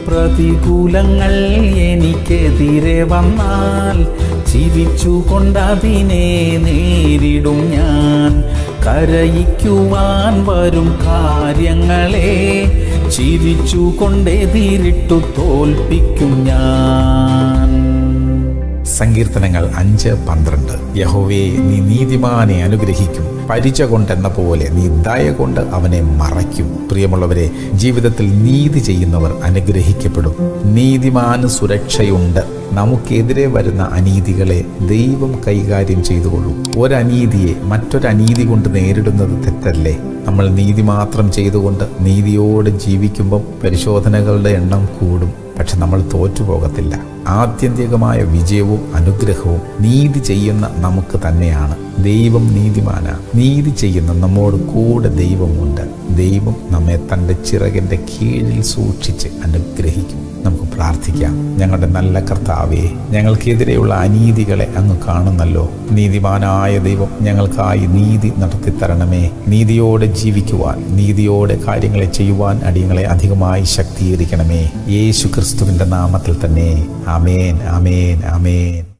പ്രതികൂലങ്ങൾ എനിക്കെതിരെ വന്നാൽ ചിരിച്ചുകൊണ്ടതിനെ നേരിടും ഞാൻ കരയിക്കുവാൻ വരും കാര്യങ്ങളെ ചിരിച്ചുകൊണ്ടെതിരിട്ടു തോൽപ്പിക്കും ഞാൻ സങ്കീർത്തനങ്ങൾ അഞ്ച് പന്ത്രണ്ട് യഹോവേ നീ നീതിമാനെ അനുഗ്രഹിക്കും പരിച കൊണ്ടെന്ന പോലെ നീ ദയ കൊണ്ട് അവനെ മറയ്ക്കും പ്രിയമുള്ളവരെ ജീവിതത്തിൽ നീതി ചെയ്യുന്നവർ അനുഗ്രഹിക്കപ്പെടും നീതിമാന് സുരക്ഷയുണ്ട് നമുക്കെതിരെ വരുന്ന അനീതികളെ ദൈവം കൈകാര്യം ചെയ്തുകൊള്ളും ഒരനീതിയെ മറ്റൊരനീതി കൊണ്ട് നേരിടുന്നത് തെറ്റല്ലേ നമ്മൾ നീതി മാത്രം ചെയ്തുകൊണ്ട് നീതിയോടെ ജീവിക്കുമ്പം പരിശോധനകളുടെ എണ്ണം കൂടും പക്ഷെ നമ്മൾ തോറ്റുപോകത്തില്ല ആത്യന്തികമായ വിജയവും അനുഗ്രഹവും നീതി ചെയ്യുന്ന നമുക്ക് തന്നെയാണ് ദൈവം നീതിമാന നീതി ചെയ്യുന്ന നമ്മോട് കൂടെ ദൈവമുണ്ട് ദൈവം നമ്മെ തൻ്റെ ചിറകിൻ്റെ കീഴിൽ സൂക്ഷിച്ച് അനുഗ്രഹിക്കും നമുക്ക് പ്രാർത്ഥിക്കാം ഞങ്ങളുടെ നല്ല കർത്താവേ ഞങ്ങൾക്കെതിരെയുള്ള അനീതികളെ അങ്ങ് കാണുന്നല്ലോ നീതിമാനായ ദൈവം ഞങ്ങൾക്കായി നീതി നടത്തിത്തരണമേ നീതിയോടെ ജീവിക്കുവാൻ നീതിയോടെ കാര്യങ്ങളെ ചെയ്യുവാൻ അടിയങ്ങളെ അധികമായി ശക്തീകരിക്കണമേ യേശു ക്രിസ്തുവിൻ്റെ നാമത്തിൽ തന്നെ ആമേൻ ആമേൻ ആമേൻ